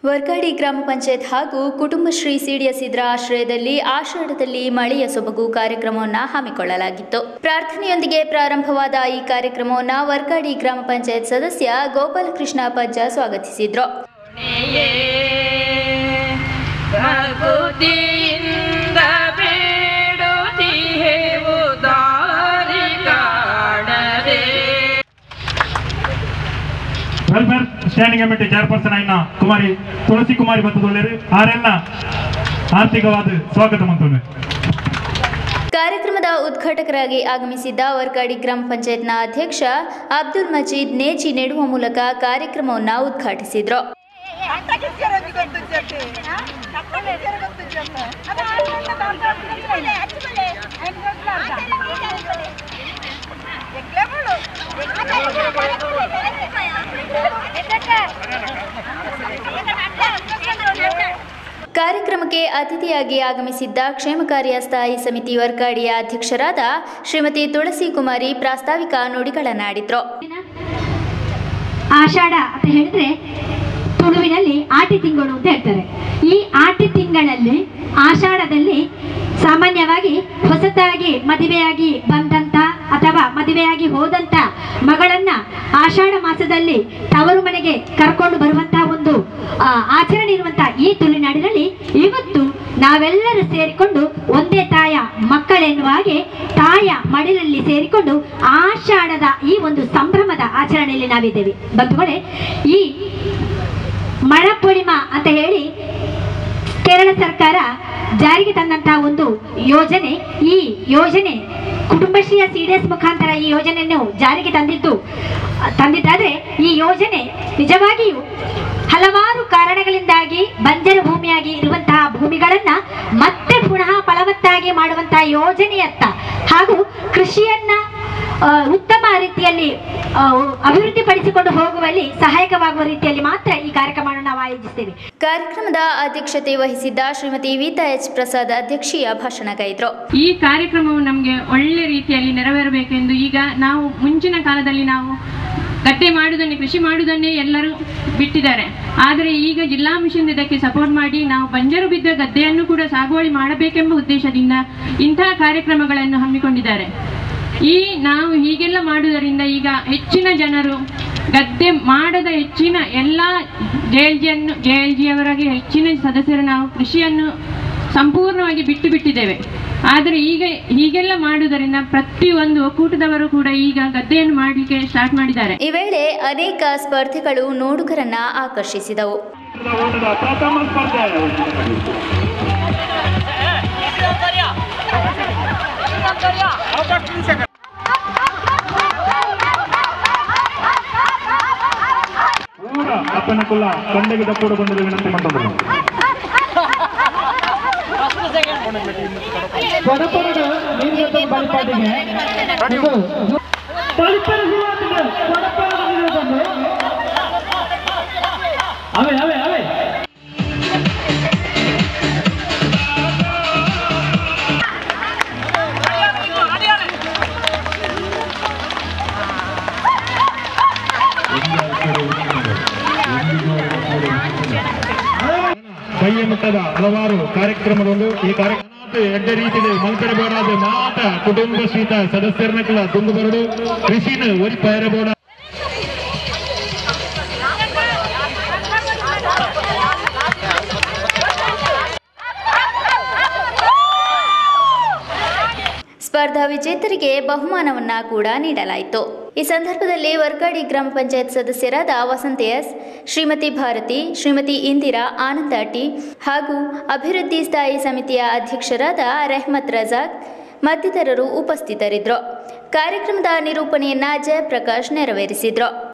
ವರ್ಗಾಡಿ ಗ್ರಾಮ ಪಂಚಾಯತ್ ಹಾಗೂ ಕುಟುಂಬಶ್ರೀ ಸಿಡಿಎಸ್ ಇದರ ಆಶ್ರಯದಲ್ಲಿ ಆಷಾಢದಲ್ಲಿ ಮಳೆಯ ಸೊಬಗು ಕಾರ್ಯಕ್ರಮವನ್ನು ಹಮ್ಮಿಕೊಳ್ಳಲಾಗಿತ್ತು ಪ್ರಾರ್ಥನೆಯೊಂದಿಗೆ ಪ್ರಾರಂಭವಾದ ಈ ಕಾರ್ಯಕ್ರಮವನ್ನು ವರ್ಗಾಡಿ ಗ್ರಾಮ ಪಂಚಾಯತ್ ಸದಸ್ಯ ಗೋಪಾಲಕೃಷ್ಣ ಪಜ್ಜ ಸ್ವಾಗತಿಸಿದ್ರು ೇ ಭಕುತಿಯಿಂದ ಬೇಡುತ್ತಿಹೆವು ದಾರಿ ಕಾಣದೆ ವೆಲ್ಫೇರ್ ಸ್ಟ್ಯಾಂಡಿಂಗ್ ಕಮಿಟಿ ಚೇರ್ಪರ್ಸನ್ అయిన ಕುಮಾರಿ ತುಳಸಿ ಕುಮಾರಿ ಬತ್ತದೊಳ್ಳೆರು ಆರೆಲ್ಲ ಆರ್ಥಿಕವಾದ ಸ್ವಾಗತ ಮಂತೊಂದು ಕಾರ್ಯಕ್ರಮದ ಉದ್ಘಾಟಕರಾಗಿ ಆಗಮಿಸಿದ್ದ ವರ್ಗಾಡಿ ಗ್ರಾಮ ಪಂಚಾಯತ್ನ ಅಧ್ಯಕ್ಷ ಅಬ್ದುಲ್ ಮಜೀದ್ ನೇಜಿ ನೆಡುವ ಮೂಲಕ ಕಾರ್ಯಕ್ರಮವನ್ನು ಉದ್ಘಾಟಿಸಿದ್ರು ಕಾರ್ಯಕ್ರಮಕ್ಕೆ ಅತಿಥಿಯಾಗಿ ಆಗಮಿಸಿದ್ದ ಕ್ಷೇಮ ಕಾರ್ಯ ಸ್ಥಾಯಿ ಸಮಿತಿ ವರ್ಗಾಡಿಯ ಅಧ್ಯಕ್ಷರಾದ ಶ್ರೀಮತಿ ತುಳಸಿ ಕುಮಾರಿ ಪ್ರಾಸ್ತಾವಿಕ ನುಡಿಗಳನ್ನಾಡಿದ್ರು ಆಷಾಢ ಅಂತ ಹೇಳಿದ್ರೆ ತುಳುವಿನಲ್ಲಿ ಆಟಿ ತಿಂಗಳು ಅಂತ ಹೇಳ್ತಾರೆ ಈ ಆಟಿ ತಿಂಗಳಲ್ಲಿ ಆಷಾಢದಲ್ಲಿ ಸಾಮಾನ್ಯವಾಗಿ ಹೊಸತಾಗಿ ಮದುವೆಯಾಗಿ ಬಂದಂತ ಅಥವಾ ಮದುವೆಯಾಗಿ ಹೋದಂತ ಮಗಳನ್ನ ಆಷಾಢ ಮಾಸದಲ್ಲಿ ತವರು ಮನೆಗೆ ಕರ್ಕೊಂಡು ಬರುವಂತಹ ಒಂದು ಆ, ಆಚರಣೆ ಇರುವಂತಹ ಈ ತುಳುನಾಡಿನಲ್ಲಿ ಇವತ್ತು ನಾವೆಲ್ಲರೂ ಸೇರಿಕೊಂಡು ಒಂದೇ ತಾಯ ಮಕ್ಕಳೆನ್ನುವ ಹಾಗೆ ತಾಯ ಮಡಿಲಲ್ಲಿ ಸೇರಿಕೊಂಡು ಆಷಾಢದ ಈ ಒಂದು ಸಂಭ್ರಮದ ಆಚರಣೆಯಲ್ಲಿ ನಾವಿದ್ದೇವೆ ಬಂಧುಗಳೇ ಈ ಮಳಪೂರ್ಣಿಮಾ ಅಂತ ಹೇಳಿ ಕೇರಳ ಸರ್ಕಾರ ಜಾರಿಗೆ ತಂದಂತಹ ಒಂದು ಯೋಜನೆ ಈ ಯೋಜನೆ ಕುಟುಂಬಶ್ರೀಯ ಸಿಡಿಎಸ್ ಮುಖಾಂತರ ಈ ಯೋಜನೆಯನ್ನು ಜಾರಿಗೆ ತಂದಿದ್ದು ತಂದಿದ್ದಾದ್ರೆ ಈ ಯೋಜನೆ ನಿಜವಾಗಿಯೂ ಹಲವಾರು ಕಾರಣಗಳಿಂದಾಗಿ ಬಂಜರು ಭೂಮಿಯಾಗಿ ಇರುವಂತಹ ಭೂಮಿಗಳನ್ನ ಮತ್ತೆ ಪುನಃ ಫಲವತ್ತಾಗಿ ಮಾಡುವಂತಹ ಯೋಜನೆಯತ್ತ ಹಾಗೂ ಕೃಷಿಯನ್ನ ಆ, ಉತ್ತಮ ರೀತಿಯಲ್ಲಿ ಆ, ಅಭಿವೃದ್ಧಿಪಡಿಸಿಕೊಂಡು ಹೋಗುವಲ್ಲಿ ಸಹಾಯಕವಾಗುವ ರೀತಿಯಲ್ಲಿ ಮಾತ್ರ ಈ ಕಾರ್ಯಕ್ರಮವನ್ನು ನಾವು ಆಯೋಜಿಸ್ತೇವೆ ಕಾರ್ಯಕ್ರಮದ ಅಧ್ಯಕ್ಷತೆ ವಹಿಸಿದ್ದ ಶ್ರೀಮತಿ ವೀತಾ ಎಚ್ ಪ್ರಸಾದ್ ಅಧ್ಯಕ್ಷೀಯ ಭಾಷಣಗೈದ್ರು ಈ ಕಾರ್ಯಕ್ರಮವು ನಮಗೆ ಒಳ್ಳೆ ರೀತಿಯಲ್ಲಿ ನೆರವೇರಬೇಕೆಂದು ಈಗ ನಾವು ಮುಂಚಿನ ಕಾಲದಲ್ಲಿ ನಾವು ಗದ್ದೆ ಮಾಡುವುದನ್ನೇ ಕೃಷಿ ಮಾಡುವುದನ್ನೇ ಎಲ್ಲರೂ ಬಿಟ್ಟಿದ್ದಾರೆ ಆದರೆ ಈಗ ಜಿಲ್ಲಾ ಮಿಷನ್ ಇದಕ್ಕೆ ಸಪೋರ್ಟ್ ಮಾಡಿ ನಾವು ಬಂಜರು ಬಿದ್ದ ಗದ್ದೆಯನ್ನು ಕೂಡ ಸಾಗುವಳಿ ಮಾಡಬೇಕೆಂಬ ಉದ್ದೇಶದಿಂದ ಇಂತಹ ಕಾರ್ಯಕ್ರಮಗಳನ್ನು ಹಮ್ಮಿಕೊಂಡಿದ್ದಾರೆ ಈ ನಾವು ಹೀಗೆಲ್ಲ ಮಾಡುವುದರಿಂದ ಈಗ ಹೆಚ್ಚಿನ ಜನರು ಗದ್ದೆ ಮಾಡದ ಹೆಚ್ಚಿನ ಎಲ್ಲ ಜೆ ಎಲ್ ಜಿಯನ್ನು ಜೆ ಎಲ್ ಜಿಯವರಿಗೆ ಹೆಚ್ಚಿನ ಸದಸ್ಯರು ನಾವು ಕೃಷಿಯನ್ನು ಸಂಪೂರ್ಣವಾಗಿ ಬಿಟ್ಟು ಬಿಟ್ಟಿದ್ದೇವೆ ಆದರೆ ಈಗ ಹೀಗೆಲ್ಲ ಮಾಡುವುದರಿಂದ ಪ್ರತಿಯೊಂದು ಒಕ್ಕೂಟದವರು ಕೂಡ ಈಗ ಗದ್ದೆಯನ್ನು ಮಾಡಲಿಕ್ಕೆ ಸ್ಟಾರ್ಟ್ ಮಾಡಿದ್ದಾರೆ ಈ ವೇಳೆ ಅನೇಕ ಸ್ಪರ್ಧೆಗಳು ನೋಡುಗರನ್ನ ಆಕರ್ಷಿಸಿದವು ಓಟದ ಪ್ರಥಮ ಸ್ಪರ್ಧೆ ಪೂರ ಅಪ್ಪನಕುಲ್ಲ ಕೊಂಡೆಗೆ ದಪ್ಪೋಡು ಬಂದಿದೆ ವಿನಂತಿ ಮಾಡ್ತಾರೆ ಕೊಡಪರಡು ನೀರ್ಗತ ಬಲಿಪಾಟಿಗೆ ಇದು ಪರಿಸರ ವಿವಾದಿಗೆ ಕೊಡಪರಡು ನೀರುವುದನ್ನು ಅವೇ ಅವೇ ಅವೇ ಕೈಯ ಮುಟ್ಟದ ಹಲವಾರು ಕಾರ್ಯಕ್ರಮದೊಂದು ಈ ಕಾರ್ಯಕ್ರಮ ಎಡ್ಡ ರೀತಿಯಲ್ಲಿ ಮಲ್ಪೆರಬೋಡಾದ ಮಾತ ಕುಟುಂಬ ಶ್ರೀತ ಸದಸ್ಯರನ್ನ ತುಂಡು ಬರಡು ಕೃಷಿನ ಒರಿ ಪೈರಬೋಡ ಸ್ಪರ್ಧಾ ವಿಜೇತರಿಗೆ ಬಹುಮಾನವನ್ನ ಕೂಡ ನೀಡಲಾಯಿತು ಈ ಸಂದರ್ಭದಲ್ಲಿ ವರ್ಗಾಡಿ ಗ್ರಾಮ ಪಂಚಾಯತ್ ಸದಸ್ಯರಾದ ವಸಂತ ಎಸ್ ಶ್ರೀಮತಿ ಭಾರತಿ ಶ್ರೀಮತಿ ಇಂದಿರಾ ಆನಂದ ಟಿ ಹಾಗೂ ಅಭಿವೃದ್ಧಿ ಸ್ಥಾಯಿ ಸಮಿತಿಯ ಅಧ್ಯಕ್ಷರಾದ ರೆಹಮತ್ ರಜಾಕ್ ಮತ್ತಿತರರು ಉಪಸ್ಥಿತರಿದ್ದರು ಕಾರ್ಯಕ್ರಮದ ನಿರೂಪಣೆಯನ್ನ ಜಯಪ್ರಕಾಶ್ ನೆರವೇರಿಸಿದ್ರು